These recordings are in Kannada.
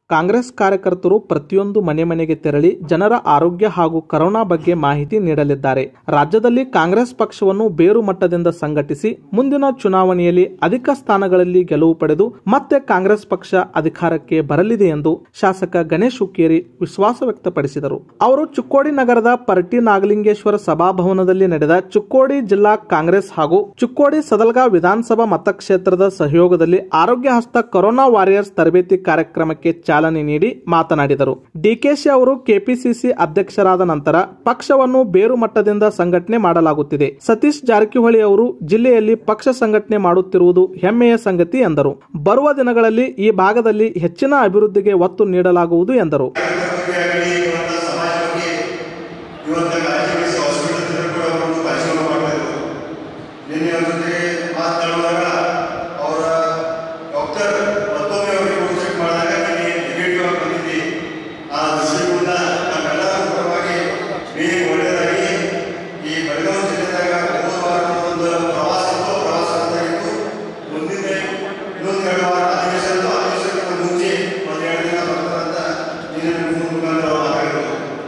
ಕಾಂಗ್ರೆಸ್ ಕಾರ್ಯಕರ್ತರು ಪ್ರತಿಯೊಂದು ಮನೆ ಮನೆಗೆ ತೆರಳಿ ಜನರ ಆರೋಗ್ಯ ಹಾಗೂ ಕರೋನಾ ಬಗ್ಗೆ ಮಾಹಿತಿ ನೀಡಲಿದ್ದಾರೆ ರಾಜ್ಯದಲ್ಲಿ ಕಾಂಗ್ರೆಸ್ ಪಕ್ಷವನ್ನು ಬೇರು ಮಟ್ಟದಿಂದ ಸಂಘಟಿಸಿ ಮುಂದಿನ ಚುನಾವಣೆಯಲ್ಲಿ ಅಧಿಕ ಸ್ಥಾನಗಳಲ್ಲಿ ಗೆಲುವು ಪಡೆದು ಮತ್ತೆ ಕಾಂಗ್ರೆಸ್ ಪಕ್ಷ ಅಧಿಕಾರಕ್ಕೆ ಬರಲಿದೆ ಎಂದು ಶಾಸಕ ಗಣೇಶ್ ಹುಕ್ಕೇರಿ ವಿಶ್ವಾಸ ವ್ಯಕ್ತಪಡಿಸಿದರು ಅವರು ಚುಕ್ಕೋಡಿ ನಗರದ ಪರ್ಟಿ ನಾಗಲಿಂಗೇಶ್ವರ ಸಭಾಭವನದಲ್ಲಿ ನಡೆದ ಚುಕ್ಕೋಡಿ ಜಿಲ್ಲಾ ಕಾಂಗ್ರೆಸ್ ಹಾಗೂ ಚುಕ್ಕೋಡಿ ಸದಲ್ಗಾ ವಿಧಾನಸಭಾ ಮತಕ್ಷೇತ್ರದ ಸಹಯೋಗದಲ್ಲಿ ಆರೋಗ್ಯ ಹಸ್ತ ಕೊರೋನಾ ವಾರಿಯರ್ಸ್ ತರಬೇತಿ ಕಾರ್ಯಕ್ರಮಕ್ಕೆ ಚಾಲನೆ ನೀಡಿ ಮಾತನಾಡಿದರು ಡಿಕೆಶಿ ಅವರು ಕೆಪಿಸಿಸಿ ಅಧ್ಯಕ್ಷರಾದ ನಂತರ ಪಕ್ಷವನ್ನು ಬೇರು ಮಟ್ಟದಿಂದ ಸಂಘಟನೆ ಮಾಡಲಾಗುತ್ತಿದೆ ಸತೀಶ್ ಜಾರಕಿಹೊಳಿ ಅವರು ಜಿಲ್ಲೆಯಲ್ಲಿ ಪಕ್ಷ ಸಂಘಟನೆ ಮಾಡುತ್ತಿರುವುದು ಹೆಮ್ಮೆಯ ಸಂಗತಿ ಎಂದರು ಬರುವ ದಿನಗಳಲ್ಲಿ ಈ ಭಾಗದಲ್ಲಿ ಹೆಚ್ಚಿನ ಅಭಿವೃದ್ಧಿಗೆ ಒತ್ತು ನೀಡಲಾಗುವುದು ಎಂದರು ಆಗಲಿ ಇವತ್ತ ಸಮಾಜವಾಗಿ ಇವತ್ತ ಕಾಳಜಿ ವಹಿಸಿ ಹಾಸ್ಪಿಟಲ್ ಇದ್ರೂ ಕೂಡ ಅವರು ಪರಿಶೀಲನೆ ಮಾಡ್ತಾ ಇದ್ರು ನಿನ್ನೆ ಅವ್ರ ಜೊತೆಗೆ ಮಾತನಾಡುವಾಗ ಅವರ ಡಾಕ್ಟರ್ ಮತ್ತೊಮ್ಮೆ ಅವ್ರಿಗೆ ರಿಪೋರ್ಟ್ ಚೆಕ್ ಮಾಡಿದಾಗ ನಿನ್ನೆ ನೆಗೆಟಿವ್ ಆಗಿ ಬಂದಿದ್ವಿ ಆ ದೃಷ್ಟಿಕೋನ ನಮ್ಮೆಲ್ಲರ ಪರವಾಗಿ ನೀವು ಒಳ್ಳೆಯದಾಗಿ ಈ ಬೆಳಗಾವಿ ಜಿಲ್ಲೆದಾಗ ಹೋದ ವಾರ ಒಂದು ಪ್ರವಾಸ ಇತ್ತು ಪ್ರವಾಸ ಅಂತ ಇತ್ತು ಮುಂದಿನ ಇನ್ನೊಂದು ಎರಡು ವಾರ ಅಧಿವೇಶನ ಇತ್ತು ಅಧಿವೇಶನಕ್ಕಿಂತ ಮುಂಚೆ ಒಂದು ಎರಡು ದಿನ ಬರ್ತಾರಂತ ನಿನ್ನೆ ನಿಮ್ಮ ಫೋನ್ ಮುಖಾಂತರ ಮಾತಾಡಿದ್ರು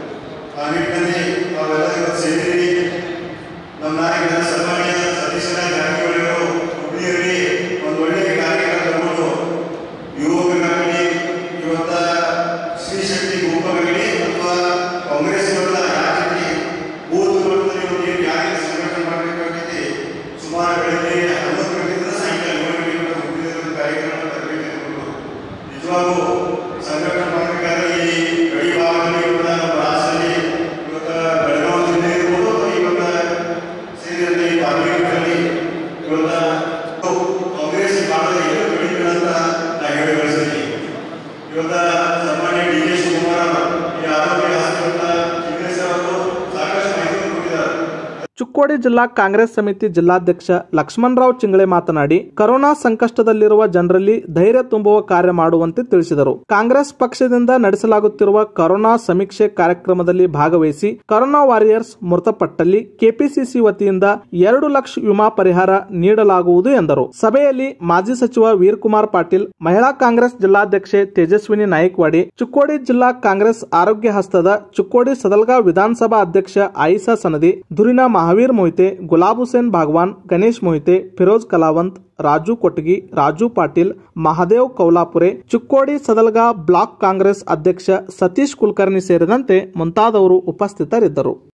ಆ ನಿಟ್ಟಿನಲ್ಲಿ ನಾವೆಲ್ಲ ಇವತ್ತು ಸೇರಿದ್ದೀವಿ ನಮ್ಮ ನಾಯಕರ ಸನ್ಮಾನ್ಯ ಸತೀಶನ ಜಾರಕಿಹೊಳಿ ಅವರು ಹುಬ್ಳಿಯಲ್ಲಿ ಒಂದು ಒಳ್ಳೆಯ ಕಾರ್ಯಕ್ರಮ ತಗೊಂಡು ಯುವಕರಾಗಲಿ ಇವತ್ತ ಸ್ತ್ರೀ ಶಕ್ತಿ ಗುಂಪಾಗಲಿ ಅಥವಾ ಕಾಂಗ್ರೆಸ್ ಇವತ್ತ ರಾಜ್ಯದಲ್ಲಿ ಬೂತ್ ಮಟ್ಟದಲ್ಲಿ ಒಂದು ಏನು ಯಾರಿಗೆ ಸಂಘಟನೆ ಮಾಡಬೇಕಾಗಿದೆ ಸುಮಾರು ಬೆಳಗ್ಗೆ ಹನ್ನೊಂದು ಗಂಟೆಯಿಂದ ಸಾಯಂಕಾಲ ಏಳು ಗಂಟೆ ಮಟ್ಟ ಹುಬ್ಳಿಯಲ್ಲಿ ಒಂದು ಕಾರ್ಯಕ್ರಮ ತರಬೇತಿ ತಗೊಂಡು ನಿಜವಾಗೂ ಸಂಘಟನೆ ಮಾಡಬೇಕಾದ್ರೆ ಈ ಗಡಿ ಭಾಗದಲ್ಲಿ ಇವತ್ತ ನಮ್ಮ ರಾಜ್ಯದಲ್ಲಿ ಇವತ್ತ ಬೆಳಗಾವಿ ಜಿಲ್ಲೆ ಇರ್ಬೋದು ಅಥವಾ ಇವತ್ತ ಸೇರಿದಂತೆ ಈ ಬಾಗಲಕೋಟೆಯಲ್ಲಿ ಇವತ್ತ ಕಾಂಗ್ರೆಸ್ ಭಾಗದ ಏನು ಕಡಿಮೆಗಳಂತ ನಾ ಹೇಳಿ ಬಯಸ್ತೀನಿ ಇವತ್ತ ಸನ್ಮಾನ್ಯ ಡಿ ಕೆ ಶಿವಕುಮಾರ್ ಅವರು ಈ ಆರೋಗ್ಯ ಹಾಸ್ಪಿಟಲ್ ಚಿಕಿತ್ಸೆ ಅವರು ಸಾಕಷ್ಟು ಮಾಹಿತಿ ಕೊಟ್ಟಿದ್ದಾರೆ ಚುಕ್ಕೋಡಿ ಜಿಲ್ಲಾ ಕಾಂಗ್ರೆಸ್ ಸಮಿತಿ ಜಿಲ್ಲಾಧ್ಯಕ್ಷ ಲಕ್ಷ್ಮಣರಾವ್ ಚಿಂಗಳೆ ಮಾತನಾಡಿ ಕರೋನಾ ಸಂಕಷ್ಟದಲ್ಲಿರುವ ಜನರಲ್ಲಿ ಧೈರ್ಯ ತುಂಬುವ ಕಾರ್ಯ ಮಾಡುವಂತೆ ತಿಳಿಸಿದರು ಕಾಂಗ್ರೆಸ್ ಪಕ್ಷದಿಂದ ನಡೆಸಲಾಗುತ್ತಿರುವ ಕರೋನಾ ಸಮೀಕ್ಷೆ ಕಾರ್ಯಕ್ರಮದಲ್ಲಿ ಭಾಗವಹಿಸಿ ಕರೋನಾ ವಾರಿಯರ್ಸ್ ಮೃತಪಟ್ಟಲ್ಲಿ ಕೆಪಿಸಿಸಿ ವತಿಯಿಂದ ಎರಡು ಲಕ್ಷ ವಿಮಾ ಪರಿಹಾರ ನೀಡಲಾಗುವುದು ಎಂದರು ಸಭೆಯಲ್ಲಿ ಮಾಜಿ ಸಚಿವ ವೀರ್ಕುಮಾರ್ ಪಾಟೀಲ್ ಮಹಿಳಾ ಕಾಂಗ್ರೆಸ್ ಜಿಲ್ಲಾಧ್ಯಕ್ಷೆ ತೇಜಸ್ವಿನಿ ನಾಯಕ್ವಾಡಿ ಚುಕ್ಕೋಡಿ ಜಿಲ್ಲಾ ಕಾಂಗ್ರೆಸ್ ಆರೋಗ್ಯ ಹಸ್ತದ ಚುಕ್ಕೋಡಿ ಸದಲ್ಗಾ ವಿಧಾನಸಭಾ ಅಧ್ಯಕ್ಷ ಆಯಿಸಾ ಸನದಿ ಧುರಿನ ಮಹಾವೀರ್ ಮೊಹಿತೆ ಗುಲಾಬ್ ಹುಸೇನ್ ಭಾಗವಾನ್ ಗಣೇಶ್ ಮೊಹಿತೆ ಫಿರೋಜ್ ಕಲಾವಂತ್ ರಾಜು ಕೊಟಗಿ ರಾಜು ಪಾಟೀಲ್ ಮಹಾದೇವ್ ಕೌಲಾಪುರೆ ಚುಕ್ಕೋಡಿ ಸದಲ್ಗಾ ಬ್ಲಾಕ್ ಕಾಂಗ್ರೆಸ್ ಅಧ್ಯಕ್ಷ ಸತೀಶ್ ಕುಲಕರ್ಣಿ ಸೇರಿದಂತೆ ಮುಂತಾದವರು ಉಪಸ್ಥಿತರಿದ್ದರು